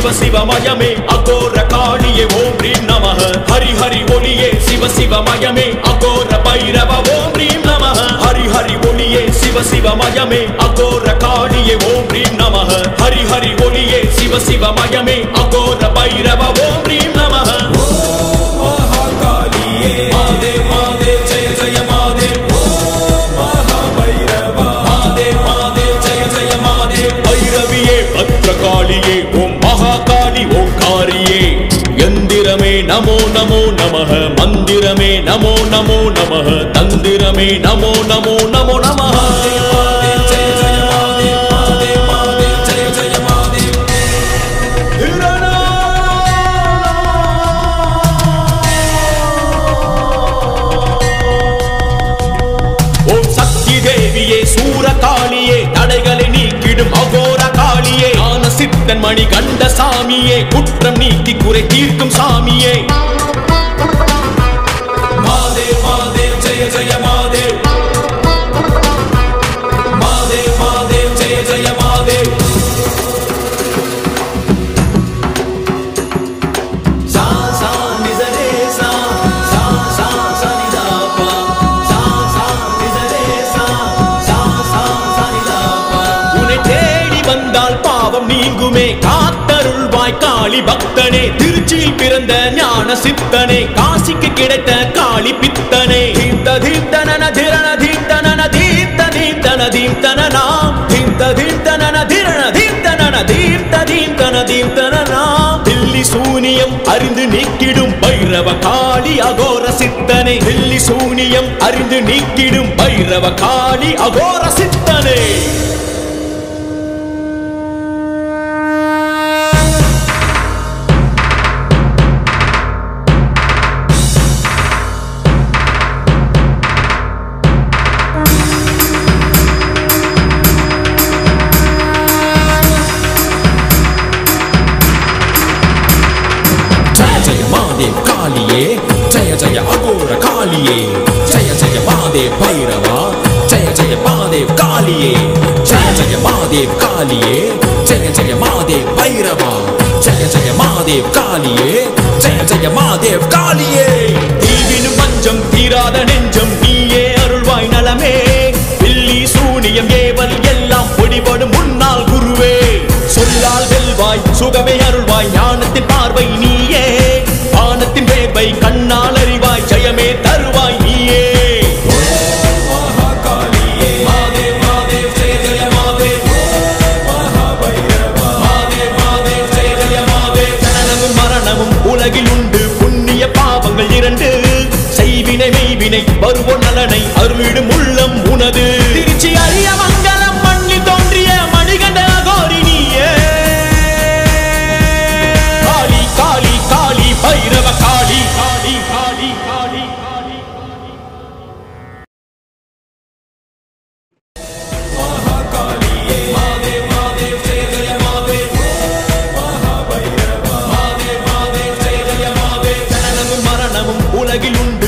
சிவ சிவமயமே அகோர காளியே ஓம் ரீம் நமः ஹரி ஹரி ஒளியே சிவ சிவமயமே அகோர பைரவ ஓம் ரீம் நமः ஹரி ஹரி ஒளியே சிவ சிவமயமே அகோர காளியே ஓம் ரீம் நமः ஹரி ஹரி ஒளியே சிவ சிவமயமே அகோர பைரவ ஓம் ரீம் நமः महाकालिये மாதேவ் மாதேவ் ஜெய ஜெய மாதேவ் महाभैरव மாதேவ் மாதேவ் ஜெய ஜெய மாதேவ் பைரவியே பத்ரகாளியே ஓம் மகாகாளி ஓங்காரியே யந்திரமே நமோ நமோ நமः மந்திரமே நமோ நமோ நமः தந்திரமே நமோ நமோ நமோ நமः जय जय महादेव महादेव महादेव जय जय महादेव ஓம் சக்தி தேவியே சூரகாளியே தடைகளை நீக்கிடும் அகோர காளியே ஞான சித்தன் மணி கண்ட சாமியே குற்றம் நீக்கி குறை தீர்க்கும் சாமியே महादेव महादेव जय जय महादेव महादेव महादेव जय जय महादेव சா சா நிசரே சா சா சா சா நிதா பா சா சா நிசரே சா சா சா சா நிதா பா உன்னை தேடி வந்தால் பாவம் நீங்குமே காத்தருள்வாய் காளி பக்தனே திருச்சியில் பிறந்த ஞான சித்தனே காசிக்கு கிடைத்த காளி பித்தனே தீர்த்த தீர்த்தனன திரண தீர்த்தனன தீர்த்த தீர்த்தன தீர்த்தனனா தீர்த்த தீர்த்தனன திரண தீர்த்தனன தீர்த்த தீர்த்தன தீர்த்தனனா தில்லி சூனியம் அறிந்து நீக்கிடும் பைரவ காளி அகோர சித்தனை தில்லி சூனியம் அறிந்து நீக்கிடும் பைரவ காளி அகோர சித்தனே जय जय महादेव कालिये जय जय अघोर कालिये जय जय महादेव भैरवा जय जय महादेव कालिये जय जय महादेव कालिये जय जय महादेव भैरवा जय जय महादेव कालिये जय जय महादेव कालिये தீவினும் பஞ்சம் தீராத நெஞ்சம் நீயே அருள்வாய் நலமே பில்லி சூனியம் ஏவல் எல்லாம் பொடிபடும் முன்னாள் குருவே சொல்லால் வெல்வாய் சுகமே அருள்வாய் ஞானத்தின் பார்வை நீயே வானத்தின் வேர்வை கண்ணால் அறிவாய் ஜெயமே தருவாய் நீயே महाकालिये மாதேவ் மாதேவ் ஜெய ஜெய மாதேவ் महाभैरव மாதேவ் மாதேவ் ஜெய ஜெய மாதேவ் ஜனனமும் மரணமும் உலகில் உண்டு புண்ணிய பாவங்கள் இரண்டு செய்வினை மெய்வினை வருவோர் நலனை அருளிடும் உள்ளம் உனது திருச்சி அரிய மங்கலம் மண்ணில் தோன்றிய மணிகண்ட அகோரி நீயே காளி காளி காளி பைரவ காளி காளி காளி காளி காளி महाकालिये महादेव महादेव जय जय महादेव महाभैरव महादेव महादेव जय जय महादेव ஜனனமும் மரணமும் உலகில் உண்டு